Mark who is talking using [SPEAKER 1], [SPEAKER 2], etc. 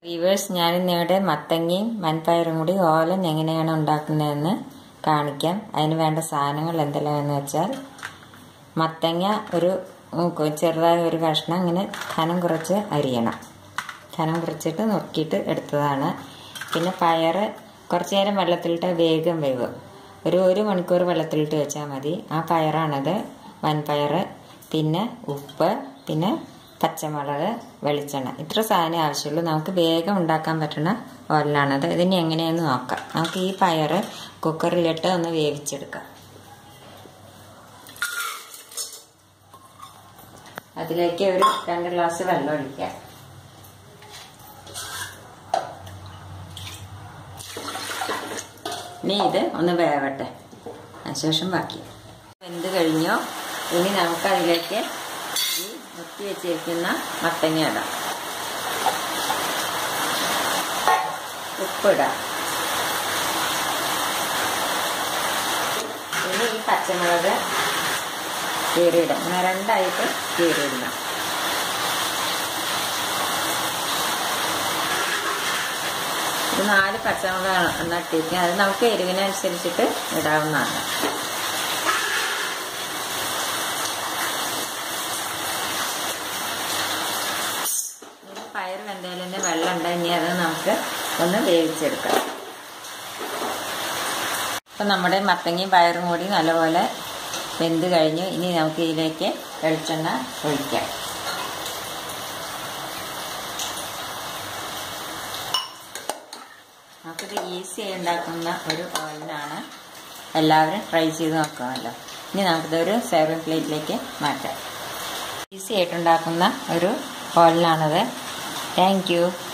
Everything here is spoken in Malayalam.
[SPEAKER 1] വ്യൂവേഴ്സ് ഞാനിന്നിവിടെ മത്തങ്ങയും വൻപയറും കൂടി ഓലൻ എങ്ങനെയാണ് ഉണ്ടാക്കുന്നതെന്ന് കാണിക്കാം അതിന് വേണ്ട സാധനങ്ങൾ എന്തെല്ലാമെന്ന് വെച്ചാൽ മത്തങ്ങ ഒരു ഉം, കൊ- ചെറുതായ ഒരു കഷ്ണം ഇങ്ങനെ കനം കുറച്ച് അരിയണം കനം കുറച്ചിട്ട് നുറുക്കിയിട്ട് എടുത്തതാണ് പിന്നെ പയറ് കുറച്ച് നേരം വെള്ളത്തിലിട്ട് വേഗം വേവും ഒരു ഒരു മണിക്കൂർ വെള്ളത്തിലിട്ട് വെച്ചാൽ മതി ആ പയറാണത് വൻപയറ് പിന്നെ ഉപ്പ് പിന്നെ പച്ചമുളക് വെളിച്ചെണ്ണ ഇത്ര സാധനം ആവശ്യമുള്ളൂ നമുക്ക് വേഗം ഉണ്ടാക്കാൻ പറ്റുന്ന ഓയിലാണത് ഇതിന് എങ്ങനെയെന്ന് നോക്കാം നമുക്ക് ഈ പയറ് കുക്കറിലിട്ട് ഒന്ന് വേവിച്ചെടുക്കാം അതിലേക്ക് ഒരു രണ്ട് ഗ്ലാസ് വെള്ളം ഒഴിക്കാം ഇനി ഇത് ഒന്ന് വേവട്ടെ അതിനുശേഷം ബാക്കി വെന്ത് കഴിഞ്ഞോ ഇനി നമുക്ക് അതിലേക്ക് ഈ മുത്തി വെച്ചിരിക്കുന്ന മത്തങ്ങ ഇടാം ഉപ്പിടാം ഇനി ഈ പച്ചമുളക് കീറിയിടാം ഇങ്ങനെ രണ്ടായിട്ട് കീറിയിടണം ഒരു നാല് പച്ചമുളക് നട്ടിരിക്കുക അത് നമുക്ക് എരിവിനനുസരിച്ചിട്ട് ഇടാവുന്നതാണ് ഇനി പയർ വെന്തതിൻ്റെ വെള്ളം ഉണ്ട് ഇനി അത് നമുക്ക് ഒന്ന് വേവിച്ചെടുക്കാം അപ്പം നമ്മുടെ മത്തങ്ങയും പയറും കൂടി നല്ലപോലെ വെന്ത് കഴിഞ്ഞു ഇനി നമുക്ക് ഇതിലേക്ക് വെളിച്ചെണ്ണ ഒഴിക്കാം നമുക്കിത് ഈസി ആയി ഉണ്ടാക്കുന്ന ഒരു ഓയിലാണ് എല്ലാവരും ട്രൈ ചെയ്ത് നോക്കാമല്ലോ ഇനി നമുക്കിതൊരു സെർവിങ് പ്ലേറ്റിലേക്ക് മാറ്റാം ഈസി ആയിട്ടുണ്ടാക്കുന്ന ഒരു ഓയിലാണത് താങ്ക് യു